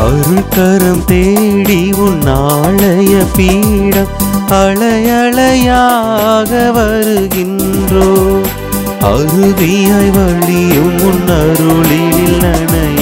அருள்கரம் தேடி உன் ஆலய பீடம் அலையலையாக வருகின்றோ அருவியாய் வழியும் உன் அருளில் நனைய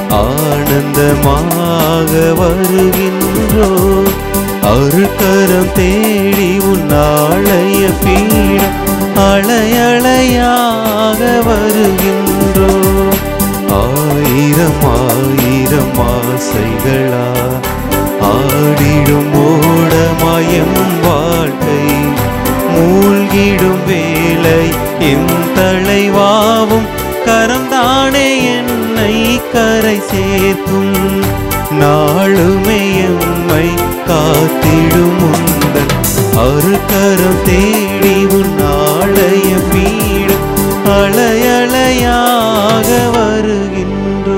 ஆனந்தமாக வருகின்றோ அருள்கரம் தேடி உன் ஆலய பீடம் அலையலையாக வருகின்றோ ஆயிரம் ஆயிரம் ஆசைகளா ஆடிடும் ஓடமயம் வாழ்க்கை மூழ்கிடும் வேலை என் தலைவாவும் கரம்தானே என்னை கரை சேர்க்கும் நாளுமே எம்மை காத்திடும் உந்தன் அருள்கரம் தேடி உன் ஆலய பீடம் அலையலையாக வருகின்றோ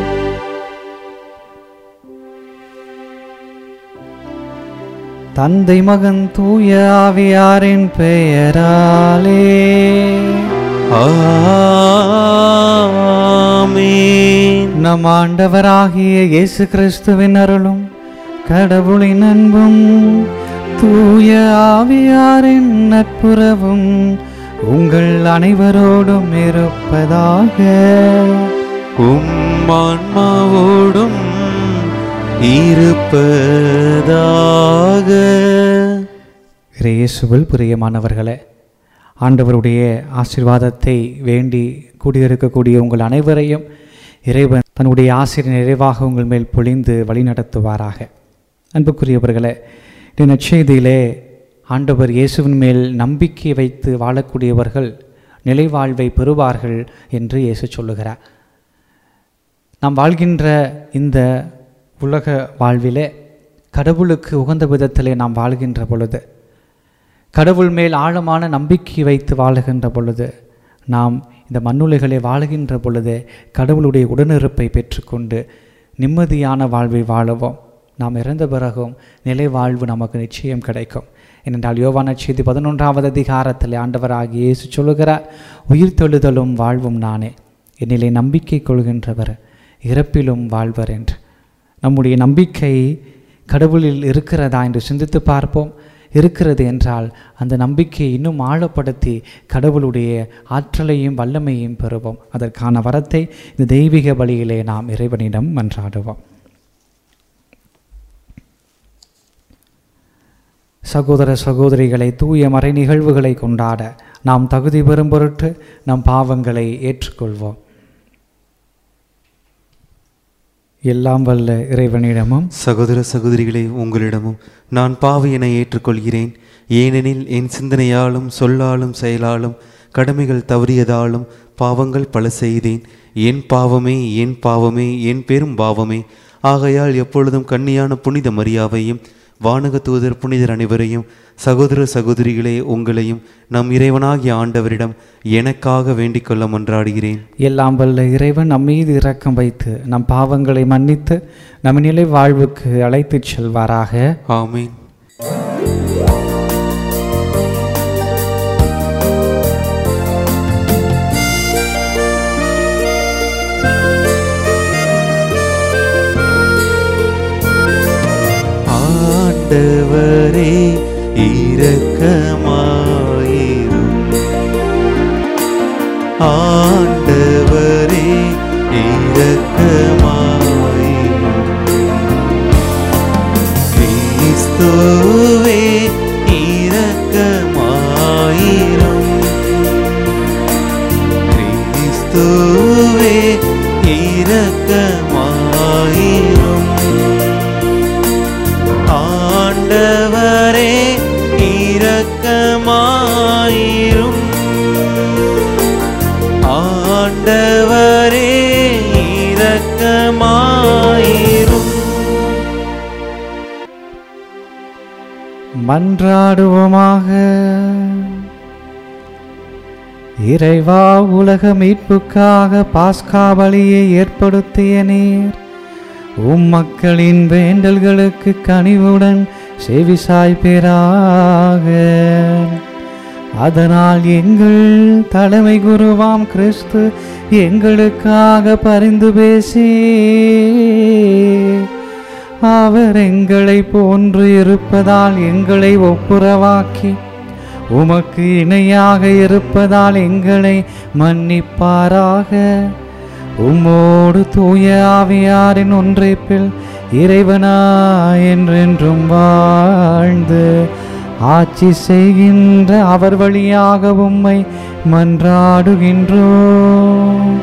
தந்தை மகன் தூய ஆவியாரின் பெயராலே ஆமென் நம் ஆண்டவராகிய இயேசு கிறிஸ்துவின் அருளும் கடவுளின் அன்பும் தூய ஆவியாரின் நட்புறவும் உங்கள் அனைவரோடும் இருப்பதாக உம் ஆன்மாவோடும் இருப்பதாக இயேசுவில் பிரியமானவர்களே ஆண்டவருடைய ஆசீர்வாதத்தை வேண்டி கூடியிருக்கக்கூடிய உங்கள் அனைவரையும் இறைவன் தன்னுடைய ஆசிரியர் நிறைவாக உங்கள் மேல் பொழிந்து வழிநடத்துவாராக அன்புக்குரியவர்களே இந்த நற்செய்தியிலே ஆண்டவர் இயேசுவின் மேல் நம்பிக்கை வைத்து வாழக்கூடியவர்கள் நிலைவாழ்வை பெறுவார்கள் என்று இயேசு சொல்லுகிறார் நாம் வாழ்கின்ற இந்த உலக வாழ்விலே கடவுளுக்கு உகந்த விதத்திலே நாம் வாழ்கின்ற பொழுது கடவுள் மேல் ஆழமான நம்பிக்கை வைத்து வாழுகின்ற பொழுது நாம் இந்த மண்ணுலைகளை வாழுகின்ற பொழுது கடவுளுடைய உடனிருப்பை பெற்றுக்கொண்டு நிம்மதியான வாழ்வை வாழுவோம் நாம் இறந்த பிறகும் நிலை வாழ்வு நமக்கு நிச்சயம் கிடைக்கும் ஏனென்றால் யோவான செய்தி பதினொன்றாவது அதிகாரத்தில் ஆண்டவராகிய இயேசு சொல்லுகிறார் உயிர் தெழுதலும் வாழ்வும் நானே என்னிலே நம்பிக்கை கொள்கின்றவர் இறப்பிலும் வாழ்வர் என்று நம்முடைய நம்பிக்கை கடவுளில் இருக்கிறதா என்று சிந்தித்து பார்ப்போம் இருக்கிறது என்றால் அந்த நம்பிக்கையை இன்னும் ஆழப்படுத்தி கடவுளுடைய ஆற்றலையும் வல்லமையும் பெறுவோம் அதற்கான வரத்தை இந்த தெய்வீக வழியிலே நாம் இறைவனிடம் மன்றாடுவோம் சகோதர சகோதரிகளை தூய மறை நிகழ்வுகளை கொண்டாட நாம் தகுதி பெறும் பொருட்டு நம் பாவங்களை ஏற்றுக்கொள்வோம் எல்லாம் வல்ல இறைவனிடமும் சகோதர சகோதரிகளே உங்களிடமும் நான் பாவியனை ஏற்றுக்கொள்கிறேன் ஏனெனில் என் சிந்தனையாலும் சொல்லாலும் செயலாலும் கடமைகள் தவறியதாலும் பாவங்கள் பல செய்தேன் என் பாவமே என் பாவமே என் பெரும் பாவமே ஆகையால் எப்பொழுதும் கன்னியான புனித மரியாவையும் வானக தூதர் புனிதர் அனைவரையும் சகோதர சகோதரிகளே உங்களையும் நம் இறைவனாகிய ஆண்டவரிடம் எனக்காக வேண்டிக் கொள்ள மன்றாடுகிறேன் எல்லாம் வல்ல இறைவன் நம் மீது இரக்கம் வைத்து நம் பாவங்களை மன்னித்து நம் நிலை வாழ்வுக்கு அழைத்துச் செல்வாராக ஆமீன் ஆண்டவரே இரக்கமாயிரும் ஆண்டவரே இரக்கமாயிரும் கிறிஸ்துவே இரக்கமாயிரும் கிறிஸ்துவே இரக்கமாயிரும் ஆண்டவரே இரக்கமாயிரும் ஆண்டவரே இரக்கமாயிரும் மன்றாடுவோமாக இறைவா உலக மீட்புக்காக பாஸ்கா பலியை ஏற்படுத்திய நீர் உம் மக்களின் வேண்டல்களுக்கு கனிவுடன் செவிசாய் பெறாக அதனால் எங்கள் தலைமை குருவாம் கிறிஸ்து எங்களுக்காக பரிந்து பேசி அவர் எங்களை போன்று இருப்பதால் எங்களை ஒப்புரவாக்கி உமக்கு இணையாக இருப்பதால் எங்களை மன்னிப்பாராக உம்மோடு தூய ஆவியாரின் ஒன்றைப்பில் இறைவனா என்றென்றும் வாழ்ந்து ஆட்சி செய்கின்ற அவர் வழியாக உம்மை மன்றாடுகின்றோம்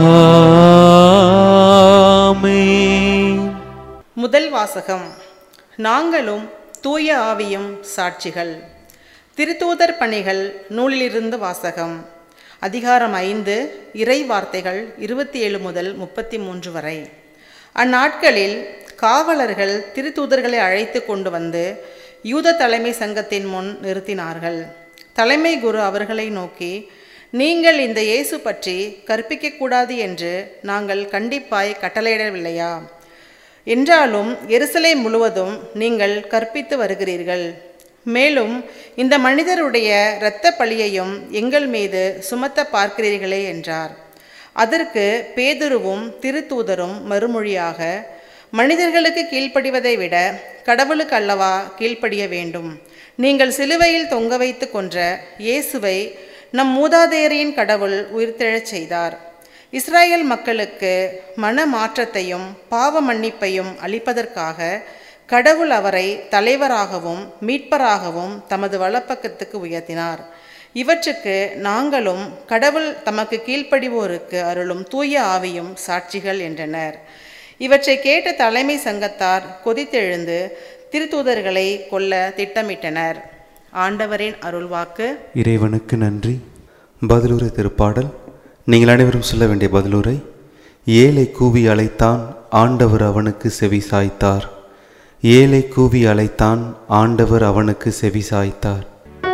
ஆமென் முதல் வாசகம் நாங்களும் தூய ஆவியும் சாட்சிகள் திருத்தூதர் பணிகள் நூலிலிருந்து வாசகம் அதிகாரம் ஐந்து இறை வார்த்தைகள் இருபத்தி ஏழு முதல் முப்பத்தி மூன்று வரை அந்நாட்களில் காவலர்கள் திருத்தூதர்களை அழைத்து கொண்டு வந்து யூத தலைமை சங்கத்தின் முன் நிறுத்தினார்கள் தலைமை குரு அவர்களை நோக்கி நீங்கள் இந்த இயேசு பற்றி கற்பிக்கக்கூடாது என்று நாங்கள் கண்டிப்பாய் கட்டளையிடவில்லையா என்றாலும் எருசலை முழுவதும் நீங்கள் கற்பித்து வருகிறீர்கள் மேலும் இந்த மனிதருடைய இரத்த பழியையும் எங்கள் மீது சுமத்த பார்க்கிறீர்களே என்றார் அதற்கு பேதுருவும் திருத்தூதரும் மறுமொழியாக மனிதர்களுக்கு கீழ்ப்படிவதை விட கடவுளுக்கு அல்லவா கீழ்ப்படிய வேண்டும் நீங்கள் சிலுவையில் தொங்க வைத்து கொன்ற இயேசுவை நம் மூதாதையரின் கடவுள் உயிர்த்தெழச் செய்தார் இஸ்ராயேல் மக்களுக்கு மன மாற்றத்தையும் பாவ மன்னிப்பையும் அளிப்பதற்காக கடவுள் அவரை தலைவராகவும் மீட்பராகவும் தமது வலப்பக்கத்துக்கு உயர்த்தினார் இவற்றுக்கு நாங்களும் கடவுள் தமக்கு கீழ்ப்படிவோருக்கு அருளும் தூய ஆவியும் சாட்சிகள் என்றனர் இவற்றை கேட்ட தலைமை சங்கத்தார் கொதித்தெழுந்து திருத்தூதர்களை கொல்ல திட்டமிட்டனர் ஆண்டவரின் அருள்வாக்கு இறைவனுக்கு நன்றி பதிலுரை திருப்பாடல் நீங்கள் அனைவரும் சொல்ல வேண்டிய பதிலுரை ஏழை கூவி அழைத்தான் ஆண்டவர் அவனுக்கு செவி சாய்த்தார் ஏழை கூவி அழைத்தான் ஆண்டவர் அவனுக்கு செவி சாய்த்தார்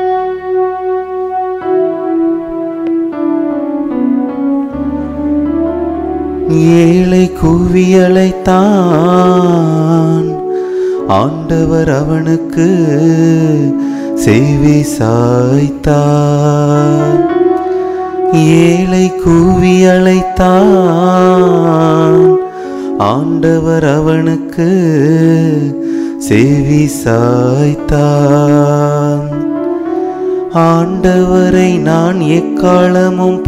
ஏழை கூவி அழைத்தான் ஆண்டவர் அவனுக்கு செவி சாய்த்தார் ஏழை கூவி அழைத்தான் ஆண்டவர் அவனுக்கு செவி சாய்த்தான் ஆண்டவரை நான் எக்காலமும்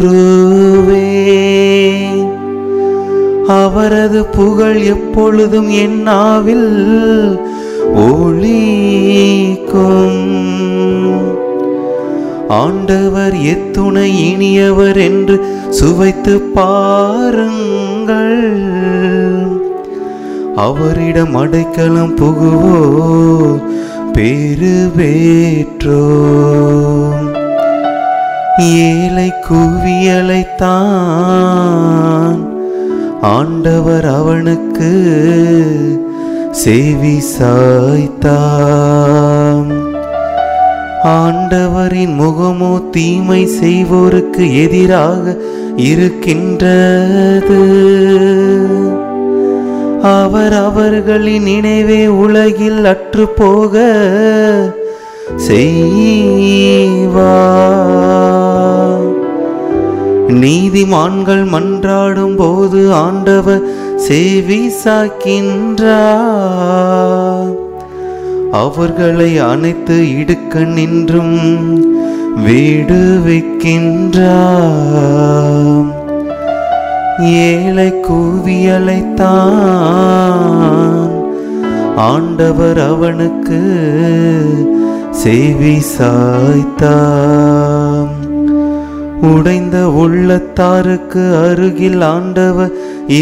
போற்றுவேன் அவரது புகழ் எப்பொழுதும் என் நாவில் ஒளிக்கும் ஆண்டவர் எத்துணை இனியவர் என்று சுவைத்து பாருங்கள் அவரிடம் அடைக்கலம் புகுவோ பேரு பெற்றோம் ஏழை கூவியலைத்தான் ஆண்டவர் அவனுக்கு செவி சாய்த்தாம் ஆண்டவரின் முகமோ தீமை செய்வோருக்கு எதிராக இருக்கின்றது அவர் அவர்களின் நினைவே உலகில் அற்று போக செய்வார் நீதிமான்கள் மன்றாடும் போது ஆண்டவர் சேவி சாக்கின்றார் அவர்களை அனைத்து இடுக்க நின்றும் வீடு வைக்கின்றார் ஏழை கூவியலைத்தான் ஆண்டவர் அவனுக்கு செய்வி சாய்த்தாம் உடைந்த உள்ளத்தாருக்கு அருகில் ஆண்டவர்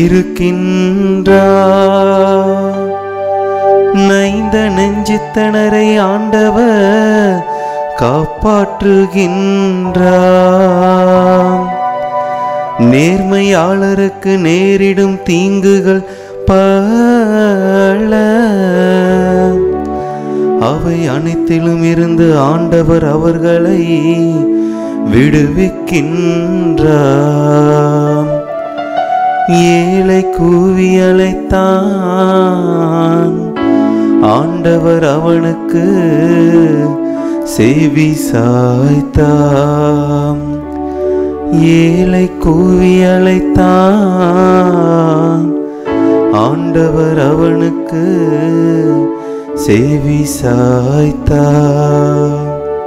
இருக்கின்றார் நைந்த நெஞ்சித்தனரை ஆண்டவர் காப்பாற்றுகின்றார் நேர்மையாளருக்கு நேரிடும் தீங்குகள் பல அவை அனைத்திலும் இருந்து ஆண்டவர் அவர்களை விடுவிக்கின்றார் ஏழை கூவியலைத்தான் ஆண்டவர் அவனுக்கு செவி சாய்த்தாம் ஏழை கூவியலைத்தான் ஆண்டவர் அவனுக்கு செவி சாய்த்தார்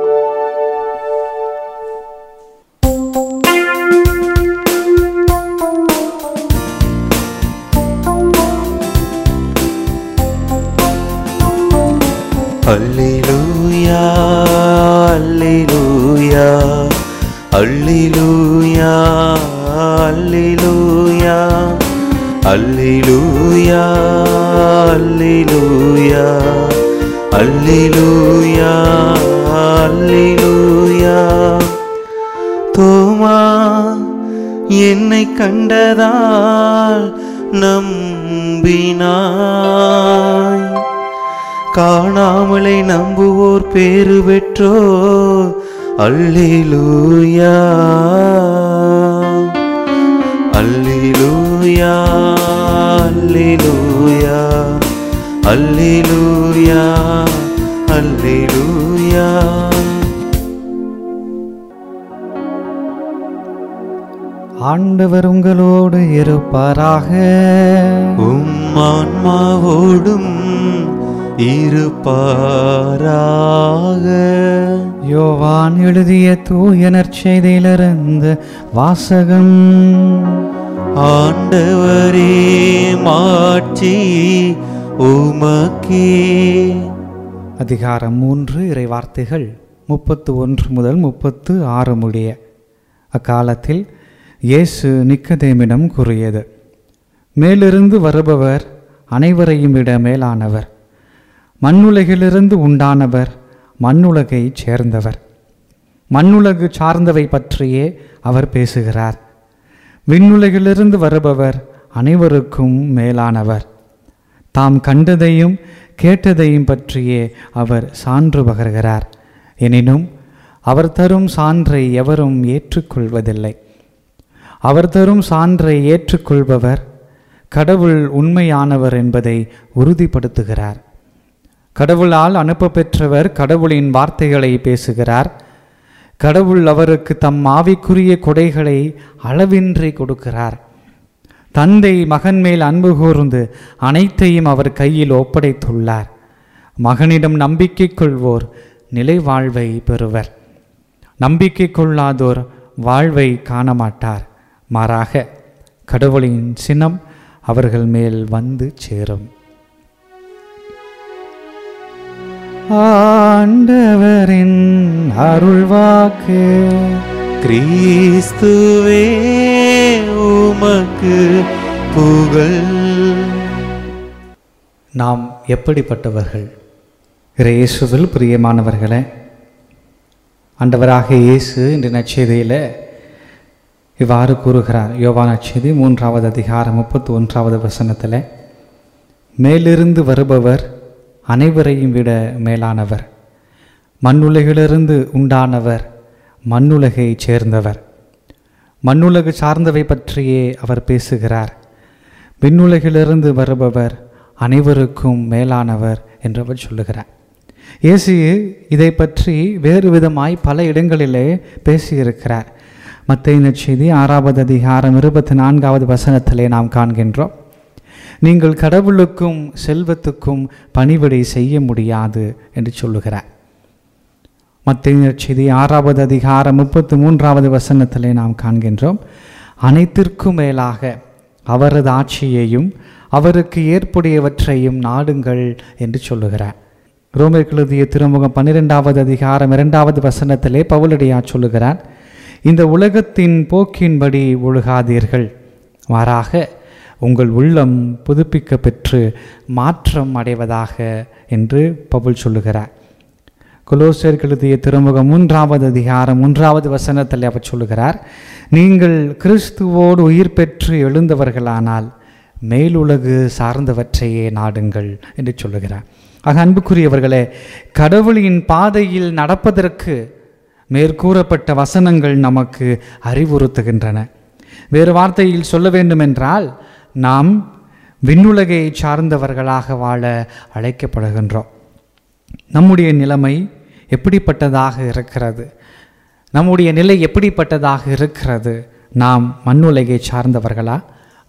அல்லேலூயா அல்லேலூயா அல்லேலூயா அல்லேலூயா அல்லேலூயா அல்லேலூயா அல்லேலூயா அல்லேலூயா தோமா என்னை கண்டதால் நம்பினாய் காணாமலே நம்புவோர் பேறு பெற்றோ அல்லேலூயா அல்லேலூயா அல்லேலூயா அல்லேலூயா அல்லேலூயா ஆண்டவர் உங்களோடு இருப்பாராக உம் ஆன்மாவோடும் இருப்பாராக யோவான் எழுதிய தூய நற்செய்தியிலிருந்து வாசகம் ஆண்டவரே மாட்சி உமக்கே அதிகாரம் மூன்று இறை வார்த்தைகள் முப்பத்து ஒன்று முதல் முப்பத்து ஆறு முடிய அக்காலத்தில் இயேசு நிக்கதேமிடம் கூறியது மேலிருந்து வருபவர் அனைவரையும் விட மேலானவர் மண்ணுலகிலிருந்து உண்டானவர் மண்ணுலகைச் சேர்ந்தவர் மண்ணுலகு சார்ந்தவை பற்றியே அவர் பேசுகிறார் விண்ணுலகிலிருந்து வருபவர் அனைவருக்கும் மேலானவர் தாம் கண்டதையும் கேட்டதையும் பற்றியே அவர் சான்று பகர்கிறார் எனினும் அவர் தரும் சான்றை எவரும் ஏற்றுக்கொள்வதில்லை அவர் தரும் சான்றை ஏற்றுக்கொள்பவர் கடவுள் உண்மையானவர் என்பதை உறுதிப்படுத்துகிறார் கடவுளால் அனுப்ப பெற்றவர் கடவுளின் வார்த்தைகளை பேசுகிறார் கடவுள் அவருக்கு தம் ஆவிக்குரிய கொடைகளை அளவின்றி கொடுக்கிறார் தந்தை மகன் மேல் அன்பு கூர்ந்து அனைத்தையும் அவர் கையில் ஒப்படைத்துள்ளார் மகனிடம் நம்பிக்கை கொள்வோர் நிலை வாழ்வை பெறுவர் நம்பிக்கை கொள்ளாதோர் வாழ்வை காணமாட்டார் மாறாக கடவுளின் சினம் அவர்கள் மேல் வந்து சேரும் ஆண்டவரின் அருள்வாக்கு கிறிஸ்துவே உமக்கு புகழ் நாம் எப்படிப்பட்டவர்கள் இயேசுவில் பிரியமானவர்களே ஆண்டவராக இயேசு இன்று நற்செய்தியில் இவ்வாறு கூறுகிறார் யோவா நற்செய்தி மூன்றாவது அதிகாரம் முப்பத்தி ஒன்றாவது வசனத்தில் மேலிருந்து வருபவர் அனைவரையும் விட மேலானவர் மண்ணுலகிலிருந்து உண்டானவர் மண்ணுலகைச் சேர்ந்தவர் மண்ணுலகு சார்ந்தவை பற்றியே அவர் பேசுகிறார் விண்ணுலகிலிருந்து வருபவர் அனைவருக்கும் மேலானவர் என்று அவர் சொல்லுகிறார் இயேசு இதை பற்றி வேறு விதமாய் பல இடங்களிலே பேசியிருக்கிறார் மத்திய நற்செய்தி ஆறாவது அதிகாரம் இருபத்தி நான்காவது வசனத்திலே நாம் காண்கின்றோம் நீங்கள் கடவுளுக்கும் செல்வத்துக்கும் பணிவிடை செய்ய முடியாது என்று சொல்லுகிறார் மத்திய நற்செய்தி ஆறாவது அதிகாரம் முப்பத்து மூன்றாவது வசனத்திலே நாம் காண்கின்றோம் அனைத்திற்கும் மேலாக அவரது ஆட்சியையும் அவருக்கு ஏற்புடையவற்றையும் நாடுங்கள் என்று சொல்லுகிறார் ரோமர் எழுதிய திருமுகம் பன்னிரெண்டாவது அதிகாரம் இரண்டாவது வசனத்திலே பவுலடியா சொல்லுகிறார் இந்த உலகத்தின் போக்கின்படி ஒழுகாதீர்கள் மாறாக உங்கள் உள்ளம் புதுப்பிக்க பெற்று மாற்றம் அடைவதாக என்று பவுல் சொல்லுகிறார் கொலோசியர் எழுதிய திருமுகம் மூன்றாவது அதிகாரம் மூன்றாவது வசனத்தில் அவர் சொல்லுகிறார் நீங்கள் கிறிஸ்துவோடு உயிர் பெற்று எழுந்தவர்களானால் மேலுலகு சார்ந்தவற்றையே நாடுங்கள் என்று சொல்லுகிறார் ஆக அன்புக்குரியவர்களே கடவுளின் பாதையில் நடப்பதற்கு மேற்கூறப்பட்ட வசனங்கள் நமக்கு அறிவுறுத்துகின்றன வேறு வார்த்தையில் சொல்ல வேண்டுமென்றால் நாம் விண்ணுலகை சார்ந்தவர்களாக வாழ அழைக்கப்படுகின்றோம் நம்முடைய நிலைமை எப்படிப்பட்டதாக இருக்கிறது நம்முடைய நிலை எப்படிப்பட்டதாக இருக்கிறது நாம் மண்ணுலகை சார்ந்தவர்களா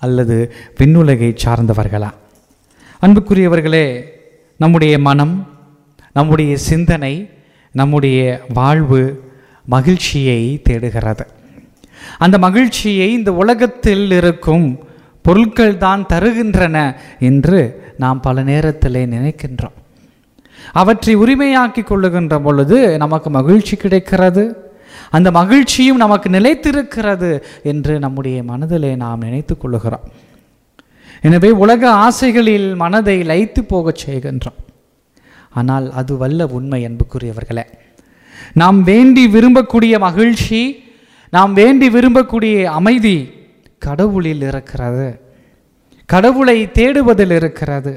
அல்லது விண்ணுலகை சார்ந்தவர்களா அன்புக்குரியவர்களே நம்முடைய மனம் நம்முடைய சிந்தனை நம்முடைய வாழ்வு மகிழ்ச்சியை தேடுகிறது அந்த மகிழ்ச்சியை இந்த உலகத்தில் இருக்கும் பொருட்கள் தான் தருகின்றன என்று நாம் பல நேரத்திலே நினைக்கின்றோம் அவற்றை உரிமையாக்கி கொள்ளுகின்ற பொழுது நமக்கு மகிழ்ச்சி கிடைக்கிறது அந்த மகிழ்ச்சியும் நமக்கு நிலைத்திருக்கிறது என்று நம்முடைய மனதிலே நாம் நினைத்து கொள்ளுகிறோம் எனவே உலக ஆசைகளில் மனதை லயித்து போகச் செய்கின்றோம் ஆனால் அது வல்ல உண்மை அன்புக்குரியவர்களே நாம் வேண்டி விரும்பக்கூடிய மகிழ்ச்சி நாம் வேண்டி விரும்பக்கூடிய அமைதி கடவுளில் இருக்கிறது கடவுளை தேடுவதில் இருக்கிறது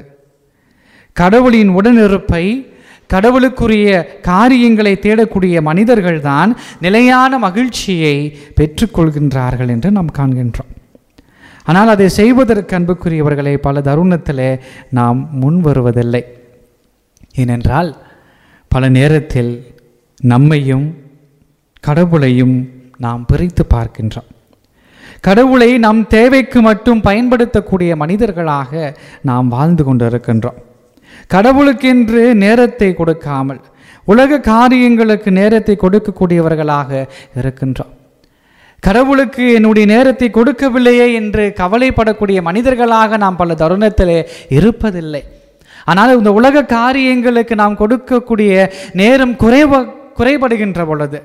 கடவுளின் உடனிருப்பை கடவுளுக்குரிய காரியங்களை தேடக்கூடிய மனிதர்கள்தான் நிலையான மகிழ்ச்சியை பெற்றுக்கொள்கின்றார்கள் என்று நாம் காண்கின்றோம் ஆனால் அதை செய்வதற்கு அன்புக்குரியவர்களை பல தருணத்தில் நாம் முன் வருவதில்லை ஏனென்றால் பல நேரத்தில் நம்மையும் கடவுளையும் நாம் பிரித்து பார்க்கின்றோம் கடவுளை நம் தேவைக்கு மட்டும் பயன்படுத்தக்கூடிய மனிதர்களாக நாம் வாழ்ந்து கொண்டிருக்கின்றோம் கடவுளுக்கென்று நேரத்தை கொடுக்காமல் உலக காரியங்களுக்கு நேரத்தை கொடுக்கக்கூடியவர்களாக இருக்கின்றோம் கடவுளுக்கு என்னுடைய நேரத்தை கொடுக்கவில்லையே என்று கவலைப்படக்கூடிய மனிதர்களாக நாம் பல தருணத்திலே இருப்பதில்லை ஆனால் இந்த உலக காரியங்களுக்கு நாம் கொடுக்கக்கூடிய நேரம் குறைவ குறைபடுகின்ற பொழுது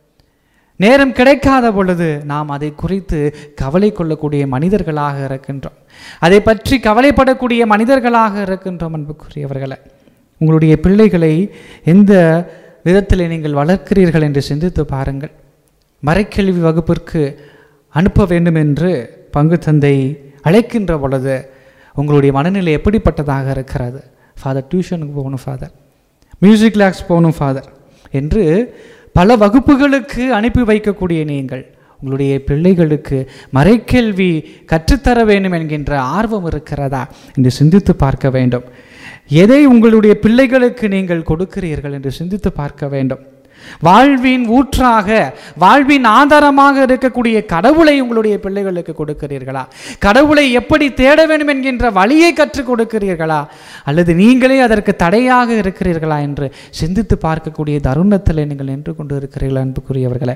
நேரம் கிடைக்காத பொழுது நாம் அதை குறித்து கவலை கொள்ளக்கூடிய மனிதர்களாக இருக்கின்றோம் அதை பற்றி கவலைப்படக்கூடிய மனிதர்களாக இருக்கின்றோம் அன்புக்குரியவர்களை உங்களுடைய பிள்ளைகளை எந்த விதத்தில் நீங்கள் வளர்க்கிறீர்கள் என்று சிந்தித்து பாருங்கள் மறைக்கல்வி வகுப்பிற்கு அனுப்ப வேண்டும் என்று பங்கு தந்தை அழைக்கின்ற பொழுது உங்களுடைய மனநிலை எப்படிப்பட்டதாக இருக்கிறது ஃபாதர் டியூஷனுக்கு போகணும் ஃபாதர் மியூசிக் கிளாஸ் போகணும் ஃபாதர் என்று பல வகுப்புகளுக்கு அனுப்பி வைக்கக்கூடிய நீங்கள் உங்களுடைய பிள்ளைகளுக்கு மறைக்கல்வி கற்றுத்தர வேண்டும் என்கின்ற ஆர்வம் இருக்கிறதா என்று சிந்தித்து பார்க்க வேண்டும் எதை உங்களுடைய பிள்ளைகளுக்கு நீங்கள் கொடுக்கிறீர்கள் என்று சிந்தித்து பார்க்க வேண்டும் வாழ்வின் ஊற்றாக வாழ்வின் ஆதாரமாக இருக்கக்கூடிய கடவுளை உங்களுடைய பிள்ளைகளுக்கு கொடுக்கிறீர்களா கடவுளை எப்படி தேட வேண்டும் என்கின்ற வழியை கற்றுக் கொடுக்கிறீர்களா அல்லது நீங்களே அதற்கு தடையாக இருக்கிறீர்களா என்று சிந்தித்து பார்க்கக்கூடிய தருணத்தில் நீங்கள் நின்று கொண்டு இருக்கிறீர்களா அன்புக்குரியவர்களே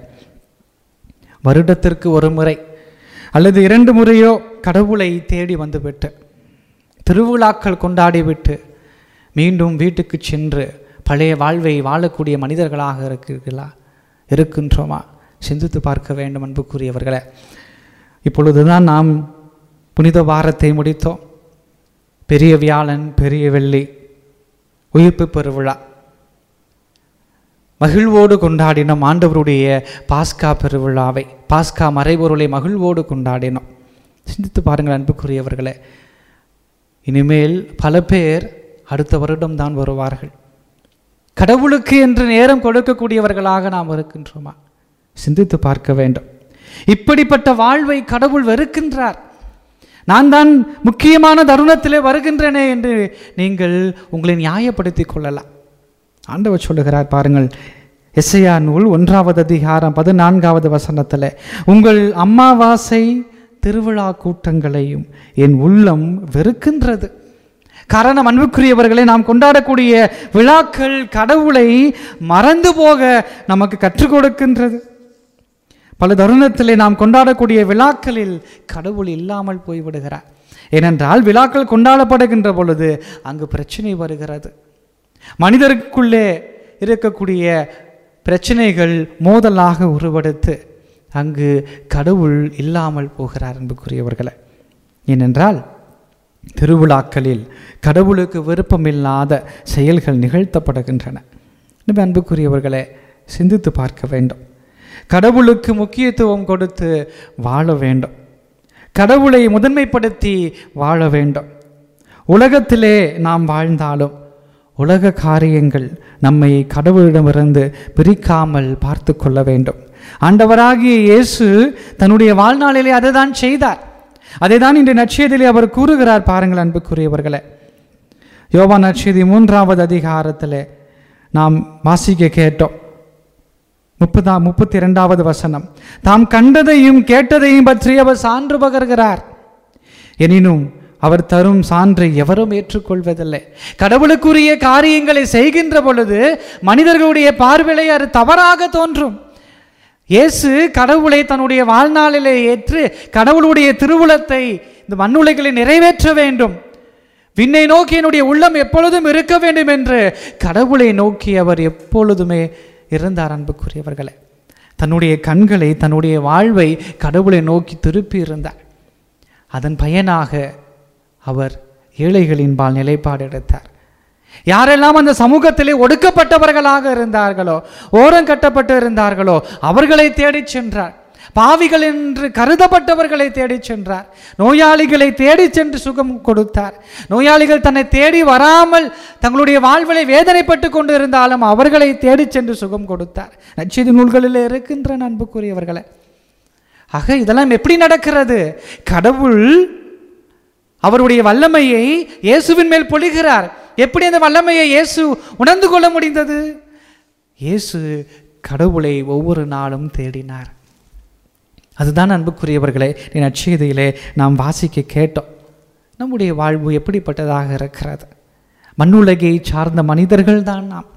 வருடத்திற்கு ஒரு முறை அல்லது இரண்டு முறையோ கடவுளை தேடி வந்துவிட்டு திருவிழாக்கள் கொண்டாடிவிட்டு மீண்டும் வீட்டுக்கு சென்று பழைய வாழ்வை வாழக்கூடிய மனிதர்களாக இருக்கிறீர்களா இருக்கின்றோமா சிந்தித்து பார்க்க வேண்டும் அன்புக்குரியவர்களே இப்பொழுதுதான் நாம் புனித வாரத்தை முடித்தோம் பெரிய வியாழன் பெரிய வெள்ளி உயிர்ப்பு பெருவிழா மகிழ்வோடு கொண்டாடினோம் ஆண்டவருடைய பாஸ்கா பெருவிழாவை பாஸ்கா மறைபொருளை மகிழ்வோடு கொண்டாடினோம் சிந்தித்து பாருங்கள் அன்புக்குரியவர்களே இனிமேல் பல பேர் அடுத்த வருடம் தான் வருவார்கள் கடவுளுக்கு என்று நேரம் கொடுக்கக்கூடியவர்களாக நாம் இருக்கின்றோமா சிந்தித்து பார்க்க வேண்டும் இப்படிப்பட்ட வாழ்வை கடவுள் வெறுக்கின்றார் நான் தான் முக்கியமான தருணத்திலே வருகின்றனே என்று நீங்கள் உங்களை நியாயப்படுத்திக் கொள்ளலாம் ஆண்டவர் சொல்லுகிறார் பாருங்கள் எஸ்ஐயா நூல் ஒன்றாவது அதிகாரம் பதினான்காவது வசனத்தில் உங்கள் அம்மாவாசை திருவிழா கூட்டங்களையும் என் உள்ளம் வெறுக்கின்றது காரணம் அன்புக்குரியவர்களை நாம் கொண்டாடக்கூடிய விழாக்கள் கடவுளை மறந்து போக நமக்கு கற்றுக் கொடுக்கின்றது பல தருணத்திலே நாம் கொண்டாடக்கூடிய விழாக்களில் கடவுள் இல்லாமல் போய்விடுகிறார் ஏனென்றால் விழாக்கள் கொண்டாடப்படுகின்ற பொழுது அங்கு பிரச்சனை வருகிறது மனிதருக்குள்ளே இருக்கக்கூடிய பிரச்சனைகள் மோதலாக உருவெடுத்து அங்கு கடவுள் இல்லாமல் போகிறார் அன்புக்குரியவர்களை ஏனென்றால் திருவிழாக்களில் கடவுளுக்கு விருப்பமில்லாத செயல்கள் நிகழ்த்தப்படுகின்றன எனவே அன்புக்குரியவர்களை சிந்தித்து பார்க்க வேண்டும் கடவுளுக்கு முக்கியத்துவம் கொடுத்து வாழ வேண்டும் கடவுளை முதன்மைப்படுத்தி வாழ வேண்டும் உலகத்திலே நாம் வாழ்ந்தாலும் உலக காரியங்கள் நம்மை கடவுளிடமிருந்து பிரிக்காமல் பார்த்து கொள்ள வேண்டும் ஆண்டவராகிய இயேசு தன்னுடைய வாழ்நாளிலே அதை தான் செய்தார் அதை தான் இன்று நட்சத்திலே அவர் கூறுகிறார் பாருங்கள் அன்புக்குரியவர்களே யோவா நட்சதி மூன்றாவது அதிகாரத்தில் நாம் வாசிக்க கேட்டோம் முப்பதாம் முப்பத்தி இரண்டாவது வசனம் தாம் கண்டதையும் கேட்டதையும் பற்றி அவர் சான்று பகர்கிறார் எனினும் அவர் தரும் சான்றை எவரும் ஏற்றுக்கொள்வதில்லை கடவுளுக்குரிய காரியங்களை செய்கின்ற பொழுது மனிதர்களுடைய பார்வையிலே அது தவறாக தோன்றும் இயேசு கடவுளை தன்னுடைய வாழ்நாளிலே ஏற்று கடவுளுடைய திருவுளத்தை இந்த மண்ணுலைகளை நிறைவேற்ற வேண்டும் விண்ணை நோக்கி என்னுடைய உள்ளம் எப்பொழுதும் இருக்க வேண்டும் என்று கடவுளை நோக்கி அவர் எப்பொழுதுமே இருந்தார் அன்புக்குரியவர்களே தன்னுடைய கண்களை தன்னுடைய வாழ்வை கடவுளை நோக்கி திருப்பி இருந்தார் அதன் பயனாக அவர் ஏழைகளின்பால் நிலைப்பாடு எடுத்தார் யாரெல்லாம் அந்த சமூகத்திலே ஒடுக்கப்பட்டவர்களாக இருந்தார்களோ ஓரம் கட்டப்பட்டு இருந்தார்களோ அவர்களை தேடிச் சென்றார் பாவிகள் என்று கருதப்பட்டவர்களை தேடிச் சென்றார் நோயாளிகளை தேடிச் சென்று சுகம் கொடுத்தார் நோயாளிகள் தன்னை தேடி வராமல் தங்களுடைய வாழ்விலை வேதனைப்பட்டு கொண்டு இருந்தாலும் அவர்களை தேடிச் சென்று சுகம் கொடுத்தார் நச்செய்தி நூல்களில் இருக்கின்ற அன்புக்குரியவர்களை ஆக இதெல்லாம் எப்படி நடக்கிறது கடவுள் அவருடைய வல்லமையை இயேசுவின் மேல் பொழிகிறார் எப்படி அந்த வல்லமையை இயேசு உணர்ந்து கொள்ள முடிந்தது இயேசு கடவுளை ஒவ்வொரு நாளும் தேடினார் அதுதான் அன்புக்குரியவர்களே நீ நற்செய்தியிலே நாம் வாசிக்க கேட்டோம் நம்முடைய வாழ்வு எப்படிப்பட்டதாக இருக்கிறது மண்ணுலகை சார்ந்த மனிதர்கள் தான் நாம்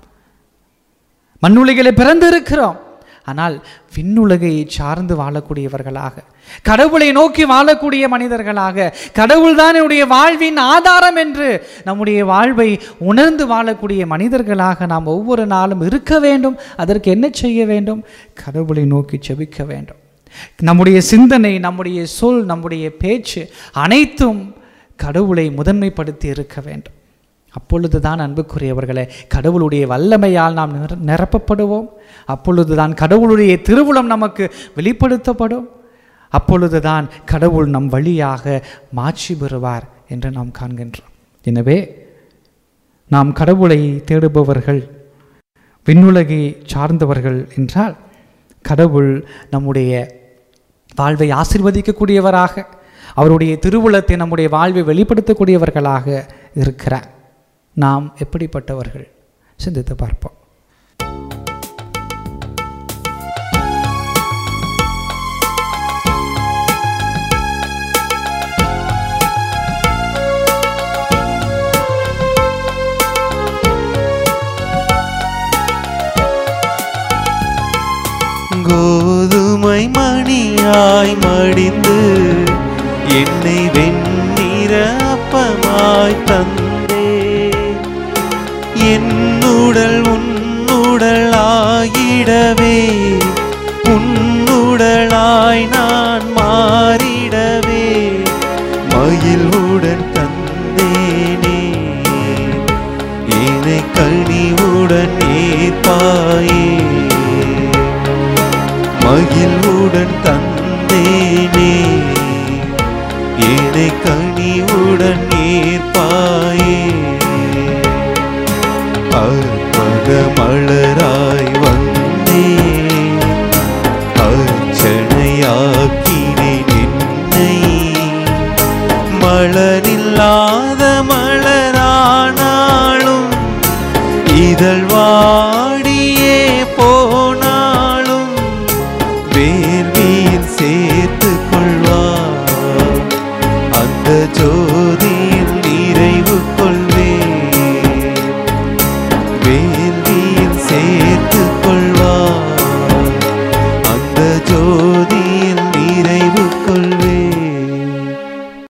மண்ணுலகிலே பிறந்திருக்கிறோம் ஆனால் விண்ணுலகை சார்ந்து வாழக்கூடியவர்களாக கடவுளை நோக்கி வாழக்கூடிய மனிதர்களாக கடவுள்தான் என்னுடைய வாழ்வின் ஆதாரம் என்று நம்முடைய வாழ்வை உணர்ந்து வாழக்கூடிய மனிதர்களாக நாம் ஒவ்வொரு நாளும் இருக்க வேண்டும் அதற்கு என்ன செய்ய வேண்டும் கடவுளை நோக்கி செபிக்க வேண்டும் நம்முடைய சிந்தனை நம்முடைய சொல் நம்முடைய பேச்சு அனைத்தும் கடவுளை முதன்மைப்படுத்தி இருக்க வேண்டும் அப்பொழுதுதான் அன்புக்குரியவர்களே கடவுளுடைய வல்லமையால் நாம் நிர- நிரப்பப்படுவோம் அப்பொழுதுதான் கடவுளுடைய திருவுளம் நமக்கு வெளிப்படுத்தப்படும் அப்பொழுதுதான் கடவுள் நம் வழியாக மாட்சி பெறுவார் என்று நாம் காண்கின்றோம் எனவே நாம் கடவுளை தேடுபவர்கள் விண்ணுலகை சார்ந்தவர்கள் என்றால் கடவுள் நம்முடைய வாழ்வை ஆசிர்வதிக்கக்கூடியவராக அவருடைய திருவுளத்தை நம்முடைய வாழ்வை வெளிப்படுத்தக்கூடியவர்களாக இருக்கிறார் நாம் எப்படிப்பட்டவர்கள் சிந்தித்து பார்ப்போம் கோதுமை மணியாய் மடிந்து என்னை வெண்ணிற அப்பமாய் தந்தே என்னுடல் உன்னுடல் ஆகிடவே உன்னுடலாய் நான்